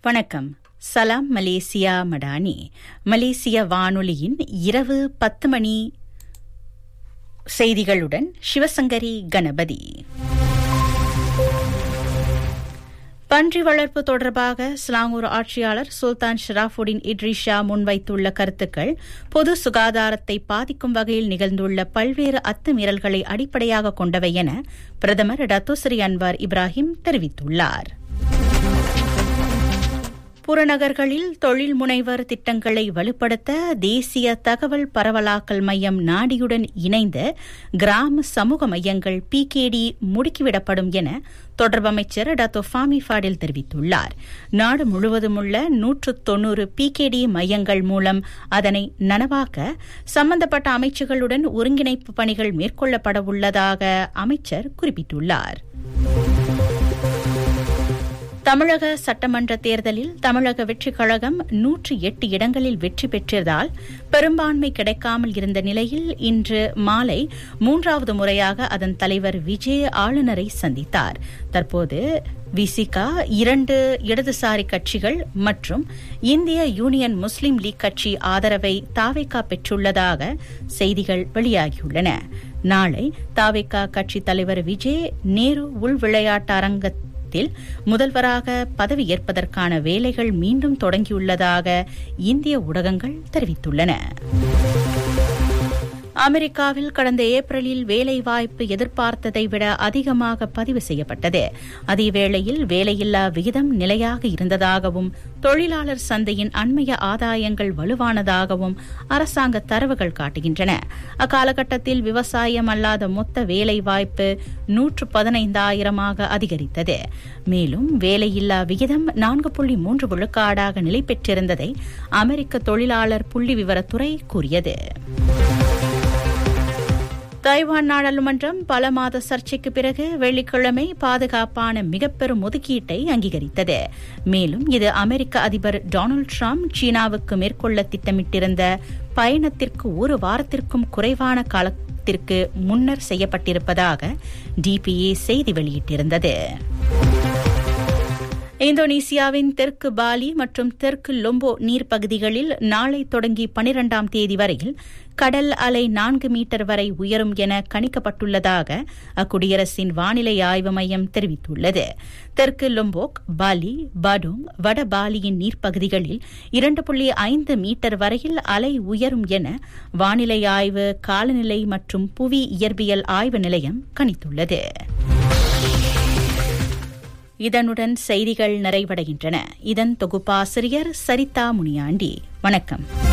வணக்கம் சலாம் மலேசியா மடானி மலேசிய வானொலியின் இரவு பத்து மணி செய்திகளுடன் சிவசங்கரி கணபதி பன்றி வளர்ப்பு தொடர்பாக ஸ்லாங்கூர் ஆட்சியாளர் சுல்தான் ஷராஃபுடின் இட்ரிஷா முன்வைத்துள்ள கருத்துக்கள் பொது சுகாதாரத்தை பாதிக்கும் வகையில் நிகழ்ந்துள்ள பல்வேறு அத்துமீறல்களை அடிப்படையாக கொண்டவை என பிரதமர் டத்துஸ்ரீ அன்வார் இப்ராஹிம் தெரிவித்துள்ளார் புறநகர்களில் தொழில் முனைவர் திட்டங்களை வலுப்படுத்த தேசிய தகவல் பரவலாக்கல் மையம் நாடியுடன் இணைந்த கிராம சமூக மையங்கள் பிகேடி முடுக்கிவிடப்படும் என தொடர்பு அமைச்சர் டாக்டர் ஃபாமி ஃபாடில் தெரிவித்துள்ளார் நாடு முழுவதும் உள்ள நூற்று தொன்னூறு பிகேடி மையங்கள் மூலம் அதனை நனவாக்க சம்பந்தப்பட்ட அமைச்சுகளுடன் ஒருங்கிணைப்பு பணிகள் மேற்கொள்ளப்பட உள்ளதாக அமைச்சர் குறிப்பிட்டுள்ளார் தமிழக சட்டமன்ற தேர்தலில் தமிழக வெற்றிக் கழகம் நூற்றி எட்டு இடங்களில் வெற்றி பெற்றதால் பெரும்பான்மை கிடைக்காமல் இருந்த நிலையில் இன்று மாலை மூன்றாவது முறையாக அதன் தலைவர் விஜய் ஆளுநரை சந்தித்தார் தற்போது விசிகா இரண்டு இடதுசாரி கட்சிகள் மற்றும் இந்திய யூனியன் முஸ்லீம் லீக் கட்சி ஆதரவை தாவேக்கா பெற்றுள்ளதாக செய்திகள் வெளியாகியுள்ளன நாளை தாவேக்கா கட்சித் தலைவர் விஜய் நேரு உள் விளையாட்டு அரங்கத்தில் முதல்வராக பதவியேற்பதற்கான வேலைகள் மீண்டும் தொடங்கியுள்ளதாக இந்திய ஊடகங்கள் தெரிவித்துள்ளன அமெரிக்காவில் கடந்த ஏப்ரலில் வேலைவாய்ப்பு எதிர்பார்த்ததை விட அதிகமாக பதிவு செய்யப்பட்டது அதேவேளையில் வேலையில்லா விகிதம் நிலையாக இருந்ததாகவும் தொழிலாளர் சந்தையின் அண்மைய ஆதாயங்கள் வலுவானதாகவும் அரசாங்க தரவுகள் காட்டுகின்றன அக்காலகட்டத்தில் விவசாயம் அல்லாத மொத்த வேலைவாய்ப்பு நூற்று பதினைந்தாயிரமாக அதிகரித்தது மேலும் வேலையில்லா விகிதம் நான்கு புள்ளி மூன்று விழுக்காடாக நிலை பெற்றிருந்ததை அமெரிக்க தொழிலாளர் புள்ளி விவரத்துறை கூறியது தைவான் நாடாளுமன்றம் பல மாத சர்ச்சைக்கு பிறகு வெள்ளிக்கிழமை பாதுகாப்பான மிகப்பெரும் ஒதுக்கீட்டை அங்கீகரித்தது மேலும் இது அமெரிக்க அதிபர் டொனால்டு டிரம்ப் சீனாவுக்கு மேற்கொள்ள திட்டமிட்டிருந்த பயணத்திற்கு ஒரு வாரத்திற்கும் குறைவான காலத்திற்கு முன்னர் செய்யப்பட்டிருப்பதாக டிபிஏ செய்தி வெளியிட்டிருந்தது இந்தோனேசியாவின் தெற்கு பாலி மற்றும் தெற்கு லொம்போ நீர்ப்பகுதிகளில் நாளை தொடங்கி பனிரெண்டாம் தேதி வரையில் கடல் அலை நான்கு மீட்டர் வரை உயரும் என கணிக்கப்பட்டுள்ளதாக அக்குடியரசின் வானிலை ஆய்வு மையம் தெரிவித்துள்ளது தெற்கு லொம்போக் பாலி படோங் வட பாலியின் நீர்ப்பகுதிகளில் இரண்டு புள்ளி ஐந்து மீட்டர் வரையில் அலை உயரும் என வானிலை ஆய்வு காலநிலை மற்றும் புவி இயற்பியல் ஆய்வு நிலையம் கணித்துள்ளது இதனுடன் செய்திகள் நிறைவடைகின்றன இதன் தொகுப்பாசிரியர் சரிதா முனியாண்டி வணக்கம்